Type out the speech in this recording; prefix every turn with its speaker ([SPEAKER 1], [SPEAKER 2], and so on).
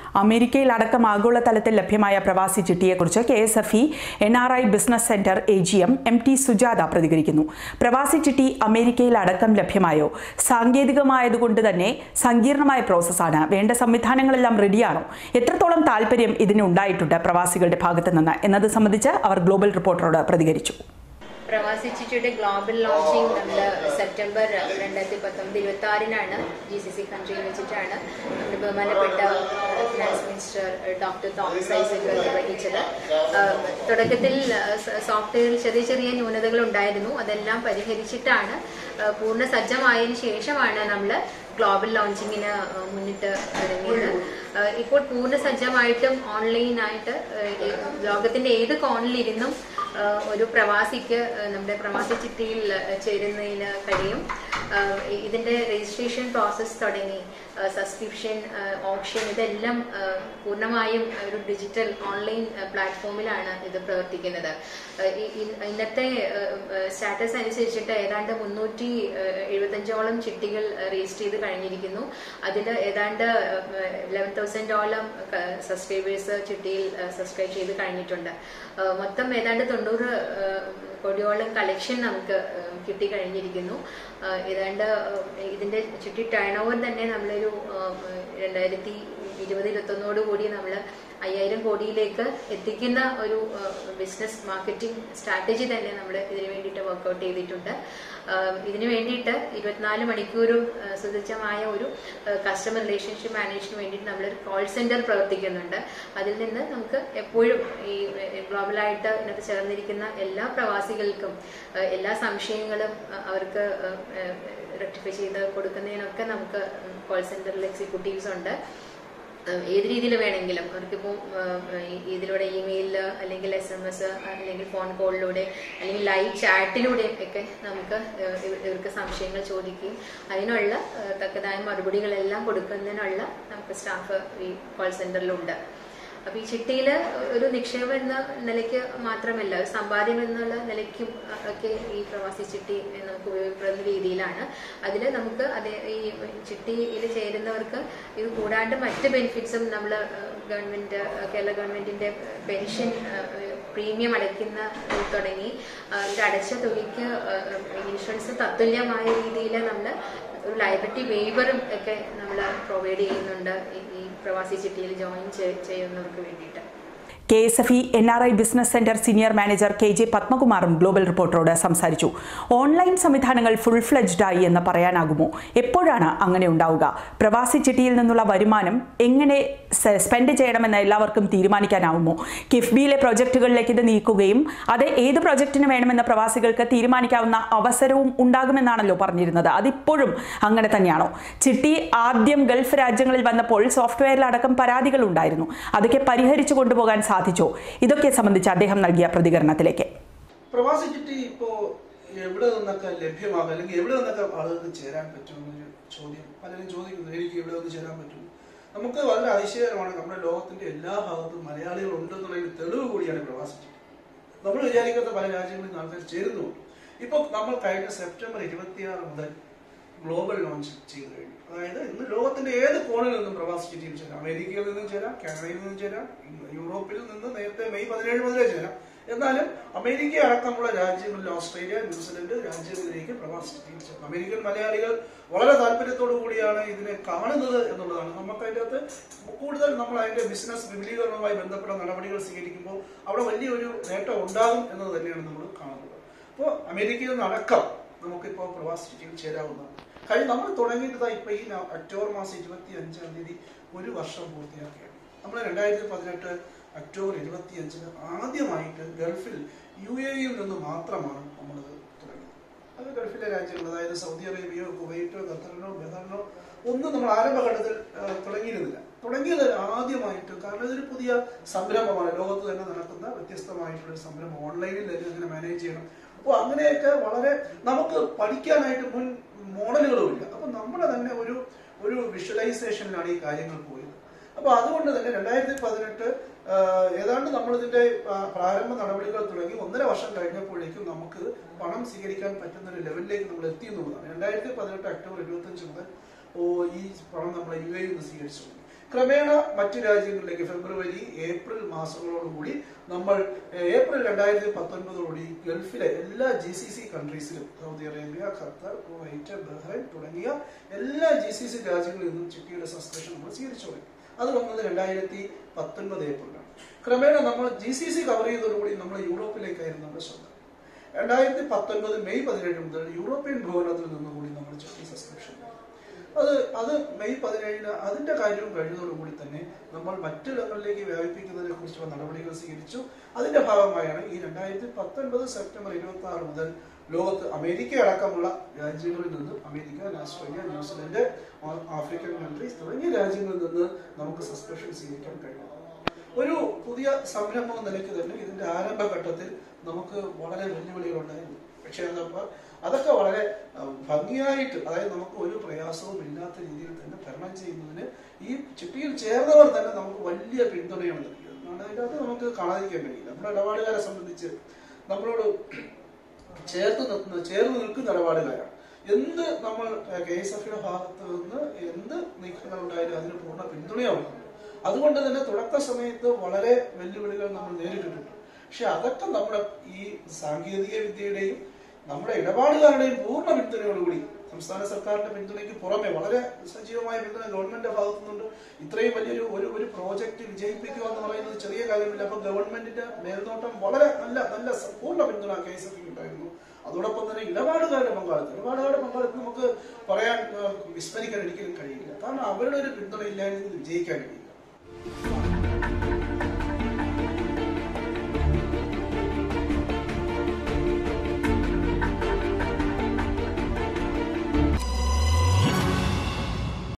[SPEAKER 1] അമേരിക്കയിൽ അടക്കം ആഗോളതലത്തിൽ ലഭ്യമായ പ്രവാസി ചിട്ടിയെക്കുറിച്ച് K S F E N R I business centre A G M M T Sujatha പ്രതികരിക്കുന്നു പ്രവാസി ചിട്ടി അമേരിക്കയിൽ അടക്കം ലഭ്യമായോ സാങ്കേതികമായതുകൊണ്ട് തന്നെ സങ്കീർണമായ പ്രോസസ്സാണ് വേണ്ട സംവിധാനങ്ങളെല്ലാം റെഡിയാണോ എത്രത്തോളം താല്പര്യം ഇതിന് ഉണ്ടായിട്ടുണ്ട് പ്രവാസികളുടെ ഭാഗത്ത് നിന്ന് എന്നത് സംബന്ധിച്ച് അവർ ഗ്ലോബൽ റിപ്പോർട്ടറോട് പ്രതികരിച്ചു
[SPEAKER 2] പ്രവാസി ചിട്ടിയുടെ ഗ്ലോബൽ ലോഞ്ചിങ് നമ്മൾ സെപ്റ്റംബർ രണ്ടായിരത്തി പത്തൊമ്പത് ഇരുപത്തി ആറിനാണ് ജി സി സി കൺട്രിയിൽ വെച്ചിട്ടാണ് നമ്മുടെ ബഹുമാനപ്പെട്ട finance minister doctor Thomas Isaac നിർവഹിച്ചത് ആഹ് തുടക്കത്തിൽ സോഫ്റ്റ്വെയറിൽ ചെറിയ ചെറിയ ന്യൂനതകൾ ഉണ്ടായിരുന്നു അതെല്ലാം പരിഹരിച്ചിട്ടാണ് ആഹ് പൂർണ്ണ സജ്ജമായതിനു ശേഷമാണ് നമ്മൾ ഗ്ലോബൽ ലോഞ്ചിങ്ങിന് ആഹ് മുന്നിട്ട് ഇറങ്ങിയത് ആഹ് ഇപ്പോൾ പൂർണ്ണ സജ്ജമായിട്ടും ഓൺലൈനായിട്ട് ആഹ് ലോകത്തിന്റെ ഏത് കോണിലിരുന്നും ആഹ് ഒരു പ്രവാസിക്ക് ആഹ് നമ്മുടെ പ്രവാസി ചിട്ടിയിൽ ആഹ് ചേരുന്നതിന് കഴിയും ആഹ് ഇതിന്റെ രജിസ്ട്രേഷൻ പ്രോസസ്സ് തുടങ്ങി സബ്സ്ക്രിപ്ഷൻ ഓപ്ഷൻ ഇതെല്ലാം ആഹ് പൂർണ്ണമായും ഒരു ഡിജിറ്റൽ ഓൺലൈൻ പ്ലാറ്റ്ഫോമിലാണ് ഇത് പ്രവർത്തിക്കുന്നത് ആഹ് ഈ- ഇ- ഇന്നത്തെ സ്റ്റാറ്റസ് അനുസരിച്ചിട്ട് ഏതാണ്ട് മുന്നൂറ്റി എഴുപത്തഞ്ചോളം ചിട്ടികൾ രജിസ്റ്റർ ചെയ്ത് കഴിഞ്ഞിരിക്കുന്നു അതിൽ ഏതാണ്ട് ലെവൻ തൗസൻഡോളം സബ്സ്ക്രൈബേഴ്സ് ചിട്ടിയിൽ സബ്സ്ക്രൈബ് ചെയ്ത് കഴിഞ്ഞിട്ടുണ്ട് ആഹ് മൊത്തം ഏതാണ്ട് തൊണ്ണൂറ് ആഹ് കോടിയോളം കളക്ഷൻ നമുക്ക് ആഹ് കിട്ടി കഴിഞ്ഞിരിക്കുന്നു ആഹ് ഏതാണ്ട് ആഹ് ഇതിന്റെ ചുറ്റി ടേൺ ഓവർ തന്നെ നമ്മളൊരു ആഹ് രണ്ടായിരത്തി ഇരുപത് ഇരുപത്തൊന്നോട് കൂടി നമ്മൾ അയ്യായിരം കോടിയിലേക്ക് എത്തിക്കുന്ന ഒരു ബിസിനസ് മാർക്കറ്റിംഗ് സ്ട്രാറ്റജി തന്നെ നമ്മൾ ഇതിനു വേണ്ടിയിട്ട് വർക്കൗട്ട് ചെയ്തിട്ടുണ്ട് ആഹ് ഇതിനു വേണ്ടിയിട്ട് ഇരുപത്തിനാല് മണിക്കൂറും ആഹ് സുസജ്ജമായ ഒരു കസ്റ്റമർ റിലേഷൻഷിപ്പ് മാനേജിന് വേണ്ടിയിട്ട് നമ്മളൊരു കോൾ സെന്റർ പ്രവർത്തിക്കുന്നുണ്ട് അതിൽ നിന്ന് നമുക്ക് എപ്പോഴും ഈ ഗ്ലോബലായിട്ട് ഇതിനകത്ത് ചേർന്നിരിക്കുന്ന എല്ലാ പ്രവാസികൾക്കും ആഹ് എല്ലാ സംശയങ്ങളും ആഹ് അവർക്ക് റെക്ടിഫൈ ചെയ്ത് കൊടുക്കുന്നതിനൊക്കെ നമുക്ക് കോൾ സെന്ററിൽ എക്സിക്യൂട്ടീവ്സ് ഉണ്ട് ഏഹ് ഏത് രീതിയിൽ വേണമെങ്കിലും അവർക്കിപ്പോൾ ഇതിലൂടെ ഇമെയിലിൽ അല്ലെങ്കിൽ എസ് എം എസ് അല്ലെങ്കിൽ ഫോൺ കോളിലൂടെ അല്ലെങ്കിൽ ലൈവ് ചാറ്റിലൂടെ ഒക്കെ നമുക്ക് ഏഹ് ഇവ- ഇവർക്ക് സംശയങ്ങൾ ചോദിക്കുകയും അതിനുള്ള ഏഹ് തക്കതായ മറുപടികളെല്ലാം കൊടുക്കുന്നതിനുള്ള നമുക്ക് സ്റ്റാഫ് ഈ കോൾ സെന്ററിലുണ്ട് അപ്പൊ ഈ ചിട്ടിയിൽ ഒരു നിക്ഷേപം എന്ന നിലയ്ക്ക് മാത്രമല്ല ഒരു സമ്പാദ്യം എന്നുള്ള നിലയ്ക്കും അ- ഒക്കെ ഈ പ്രവാസി ചിട്ടി നമുക്ക് ഉപയോഗപ്പെടുന്ന രീതിയിലാണ് അതിൽ നമുക്ക് അതേ ഈ ചിട്ടിയിൽ ചേരുന്നവർക്ക് ഇത് കൂടാണ്ട് മറ്റ് ബെനിഫിറ്റ്സും നമ്മൾ ഗവൺമെന്റ് കേരള ഗവൺമെന്റിന്റെ പെൻഷൻ പ്രീമിയം അടയ്ക്കുന്ന തുടങ്ങി ആ, ഇത് അടച്ച തുകയ്ക്ക് ഇൻഷുറൻസ് തത്തുല്യമായ രീതിയിൽ നമ്മൾ ഒരു ലൈബിലിറ്റി വേവറും ഒക്കെ നമ്മൾ പ്രൊവൈഡ് ചെയ്യുന്നുണ്ട് ഈ- ഈ പ്രവാസി ചിട്ടിയിൽ ജോയിൻ ചെയ്യുന്നവർക്ക് വേണ്ടിയിട്ട്
[SPEAKER 1] K S F E N R I business centre senior manager K J പത്മകുമാറും ഗ്ലോബൽ റിപ്പോർട്ടറോട് സംസാരിച്ചു ഓൺലൈൻ സംവിധാനങ്ങൾ ഫുൾ ഫ്ലെജ്ഡ് ആയി എന്ന് പറയാനാകുമോ എപ്പോഴാണ് അങ്ങനെ ഉണ്ടാവുക പ്രവാസി ചിട്ടിയിൽ നിന്നുള്ള വരുമാനം എങ്ങനെ സ- സ്പെൻഡ് ചെയ്യണമെന്ന് എല്ലാവർക്കും തീരുമാനിക്കാനാവുമോ കിഫ്ബിയിലെ പ്രൊജക്ടുകളിലേക്ക് ഇത് നീക്കുകയും അത് ഏത് പ്രൊജക്ടിന് വേണമെന്ന് പ്രവാസികൾക്ക് തീരുമാനിക്കാവുന്ന അവസരവും ഉണ്ടാകുമെന്നാണല്ലോ പറഞ്ഞിരുന്നത് അതിപ്പോഴും അങ്ങനെ തന്നെയാണോ ചിട്ടി ആദ്യം ഗൾഫ് രാജ്യങ്ങളിൽ വന്നപ്പോൾ സോഫ്റ്റ്വെയറിൽ അടക്കം പരാതികൾ ഉണ്ടായിരുന്നു അതൊക്കെ പരിഹരിച്ചു കൊണ്ടുപോകാൻ സാധിച്ചോ ഇതൊക്കെ സംബന്ധിച്ച് അദ്ദേഹം നൽകിയ പ്രതികരണത്തിലേക്ക്
[SPEAKER 3] പ്രവാസി ചിട്ടി ഇപ്പോ എവിടെ നിന്നൊക്കെ ലഭ്യമാകും അല്ലെങ്കിൽ എവിടെ നിന്നൊക്കെ ആളുകൾക്ക് ചേരാൻ പറ്റുമെന്നൊരു ചോദ്യം പലരും ചോദിക്കുന്നു എനിക്ക് എവിടെ നിന്ന് ചേരാൻ പറ്റും നമുക്ക് വളരെ അതിശയകരമാണ് നമ്മുടെ ലോകത്തിന്റെ എല്ലാ ഭാഗത്തും മലയാളികൾ ഉണ്ടെന്നുള്ളതിന് തെളിവ് കൂടിയാണ് പ്രവാസി ചിട്ടി നമ്മൾ വിചാരിക്കാത്ത പല രാജ്യങ്ങളിൽ നിന്ന് ആൾക്കാർ ചേരുന്നുണ്ട് ഇപ്പൊ നമ്മൾ കഴിഞ്ഞ സെപ്റ്റംബർ ഇരുപത്തിയാറ് മുതൽ ഗ്ലോബൽ ലോഞ്ച് ചെയ്തു കഴിഞ്ഞു അതായത് ഇന്ന് ലോകത്തിന്റെ ഏത് കോണിൽ നിന്നും പ്രവാസി ചിട്ടിയിൽ ചേരാം അമേരിക്കയിൽ നിന്നും ചേരാം കാനഡയിൽ നിന്നും ചേരാം യൂറോപ്പിൽ നിന്ന് നേരത്തെ മെയ് പതിനേഴ് മുതലേ ചേരാം എന്നാലും അമേരിക്ക അടക്കമുള്ള രാജ്യങ്ങളിൽ ഓസ്ട്രേലിയ ന്യൂസിലൻഡ് രാജ്യങ്ങളിലേക്ക് പ്രവാസി ചിട്ടിയിൽ ചേരാം അമേരിക്കൻ മലയാളികൾ വളരെ താല്പര്യത്തോടു കൂടിയാണ് ഇതിനെ കാണുന്നത് എന്നുള്ളതാണ് നമുക്ക് അതിൻ്റെ അകത്ത് കൂടുതൽ നമ്മൾ അതിന്റെ ബിസിനസ് വിപുലീകരണവുമായി ബന്ധപ്പെട്ട നടപടികൾ സ്വീകരിക്കുമ്പോൾ അവിടെ വലിയൊരു നേട്ടം ഉണ്ടാകും എന്നത് തന്നെയാണ് നമ്മൾ കാണുന്നത് അപ്പോൾ അമേരിക്കയിൽ നിന്നടക്കം നമുക്കിപ്പോൾ പ്രവാസി ചിട്ടിയിൽ ചേരാവുന്നതാണ് കഴിഞ്ഞ നമ്മൾ തുടങ്ങിയിട്ട് ഇപ്പൊ ഈ ന- ഒക്ടോബർ മാസം ഇരുപത്തി അഞ്ചാം തീയതി ഒരു വർഷം പൂർത്തിയാക്കുകയാണ് നമ്മൾ രണ്ടായിരത്തി പതിനെട്ട് ഒക്ടോബർ ഇരുപത്തി അഞ്ചിന് ആദ്യമായിട്ട് ഗൾഫിൽ യു എയിൽ നിന്ന് മാത്രമാണ് നമ്മളത് തുടങ്ങിയത് അത് ഗൾഫിലെ രാജ്യങ്ങൾ അതായത് സൗദി അറേബ്യയോ കുവൈറ്റോ ഖത്തറിനോ ബഹറിനോ ഒന്നും നമ്മൾ ആരംഭഘട്ടത്തിൽ ആ, തുടങ്ങിയിരുന്നില്ല തുടങ്ങിയത് ആദ്യമായിട്ട് കാരണം ഇതൊരു പുതിയ സംരംഭമാണ് ലോകത്ത് തന്നെ നടക്കുന്ന വ്യത്യസ്തമായിട്ടുള്ള ഒരു സംരംഭം ഓൺലൈനിൽ തന്നെ എങ്ങനെ മാനേജ് ചെയ്യണം അപ്പോൾ അങ്ങനെയൊക്കെ വളരെ നമുക്ക് പഠിക്കാനായിട്ട് മുൻ മോഡലുകളും ഇല്ല അപ്പൊ നമ്മുടെ തന്നെ ഒരു ഒരു വിഷ്വലൈസേഷനിലാണ് ഈ കാര്യങ്ങൾ പോയത് അപ്പൊ അതുകൊണ്ട് തന്നെ രണ്ടായിരത്തി പതിനെട്ട് ഏതാണ്ട് നമ്മളിതിന്റെ ആ, പ്രാരംഭ നടപടികൾ തുടങ്ങി ഒന്നര വർഷം കഴിഞ്ഞപ്പോഴേക്കും നമുക്ക് പണം സ്വീകരിക്കാൻ പറ്റുന്ന ഒരു ലെവലിലേക്ക് നമ്മൾ എത്തി എന്നുള്ളതാണ് രണ്ടായിരത്തി പതിനെട്ട് ഒക്ടോബർ ഇരുപത്തി അഞ്ച് മുതൽ ഓ ഈ പണം നമ്മൾ യു എയിൽ നിന്ന് സ്വീകരിച്ചു തുടങ്ങി ക്രമേണ മറ്റു രാജ്യങ്ങളിലേക്ക് ഫെബ്രുവരി ഏപ്രിൽ മാസങ്ങളോടുകൂടി നമ്മൾ ഏഹ്, ഏപ്രിൽ രണ്ടായിരത്തി പത്തൊൻപതോടുകൂടി ഗൾഫിലെ എല്ലാ ജി സി സി കൺട്രീസിലും Saudi Arabia Qatar Kuwait Bahrain തുടങ്ങിയ എല്ലാ ജി സി സി രാജ്യങ്ങളിൽ നിന്നും ചിട്ടിയുടെ സബ്സ്ക്രിപ്ഷൻ നമ്മൾ സ്വീകരിച്ചു തുടങ്ങി അത് വന്നത് രണ്ടായിരത്തി പത്തൊൻപത് ഏപ്രിലാണ് ക്രമേണ നമ്മൾ ജി സി സി കവർ ചെയ്തതോടുകൂടി നമ്മൾ യൂറോപ്പിലേക്കായിരുന്നു നമ്മുടെ ശ്രദ്ധ രണ്ടായിരത്തി പത്തൊൻപത് മെയ് പതിനേഴ് മുതൽ യൂറോപ്യൻ ഭവനത്തിൽ നിന്നുകൂടി നമ്മൾ ചിട്ടി സബ്സ്ക്രിപ്ഷൻ അത് അത് മെയ് പതിനേഴിന് അതിന്റെ കാര്യവും കഴിഞ്ഞതോടുകൂടി തന്നെ നമ്മൾ മറ്റിടങ്ങളിലേക്ക് വ്യാപിപ്പിക്കുന്നതിനെ കുറിച്ചുള്ള നടപടികൾ സ്വീകരിച്ചു അതിന്റെ ഭാഗമായാണ് ഈ രണ്ടായിരത്തി പത്തൊൻപത് സെപ്റ്റംബർ ഇരുപത്തി ആറ് മുതൽ ലോകത്ത് അമേരിക്ക അടക്കമുള്ള രാജ്യങ്ങളിൽ നിന്ന് അമേരിക്ക ഓസ്ട്രേലിയ ന്യൂസിലൻഡ് ആ- ആഫ്രിക്കൻ കൺട്രീസ് തുടങ്ങിയ രാജ്യങ്ങളിൽ നിന്ന് നമുക്ക് സബ്സ്ക്രിപ്ഷൻ സ്വീകരിക്കാൻ കഴിയും ഒരു പുതിയ സംരംഭം എന്ന നിലയ്ക്ക് തന്നെ ഇതിന്റെ ആരംഭഘട്ടത്തിൽ നമുക്ക് വളരെ വെല്ലുവിളികളുണ്ടായിരുന്നു പക്ഷേ അതപ്പോ അതൊക്കെ വളരെ ആ, ഭംഗിയായിട്ട് അതായത് നമുക്ക് ഒരു പ്രയാസവും ഇല്ലാത്ത രീതിയിൽ തന്നെ തരണം ചെയ്യുന്നതിന് ഈ ചിട്ടിയിൽ ചേർന്നവർ തന്നെ നമുക്ക് വലിയ പിന്തുണയാണ് നൽകിയത് അതുകൊണ്ട് അതിൻ്റെ അകത്ത് നമുക്ക് കാണാതിരിക്കാൻ കഴിയില്ല നമ്മുടെ ഇടപാടുകാരെ സംബന്ധിച്ച് നമ്മളോട് ചേർത്ത് നിർത്തുന്ന ചേർന്ന് നിൽക്കുന്ന ഇടപാടുകാരാണ് എന്ത് നമ്മൾ കെ എസ് എഫിയുടെ ഭാഗത്ത് നിന്ന് എന്ത് നീക്കങ്ങൾ ഉണ്ടായാലും അതിന് പൂർണ്ണ പിന്തുണയാവുന്നുണ്ട് അതുകൊണ്ട് തന്നെ തുടക്ക സമയത്ത് വളരെ വെല്ലുവിളികൾ നമ്മൾ നേരിട്ടിട്ടുണ്ട് പക്ഷെ അതൊക്കെ നമ്മുടെ ഈ സാങ്കേതിക വിദ്യയുടെയും നമ്മുടെ ഇടപാടുകാരുടെയും പൂർണ്ണ പിന്തുണയോടുകൂടി സംസ്ഥാന സർക്കാരിന്റെ പിന്തുണയ്ക്ക് പുറമെ വളരെ സജീവമായ പിന്തുണ ഗവൺമെന്റിന്റെ ഭാഗത്തു നിന്നുണ്ട് ഇത്രയും വലിയൊരു ഒരു ഒരു പ്രോജക്റ്റ് വിജയിപ്പിക്കുക എന്ന് പറയുന്നത് ചെറിയ കാര്യമില്ല അപ്പൊ ഗവൺമെന്റിന്റെ മേൽനോട്ടം വളരെ നല്ല നല്ല സ- പൂർണ്ണ പിന്തുണ കെ എസ് എഫ് ഉണ്ടായിരുന്നു അതോടൊപ്പം തന്നെ ഇടപാടുകാരുടെ പങ്കാളിത്തം ഇടപാടുകാരുടെ പങ്കാളിത്തം നമുക്ക് പറയാൻ ആ, വിസ്മരിക്കാൻ ഒരിക്കലും കഴിയില്ല കാരണം അവരുടെ ഒരു പിന്തുണ ഇല്ലാതെ ഇത് വിജയിക്കാൻ കഴിയില്ല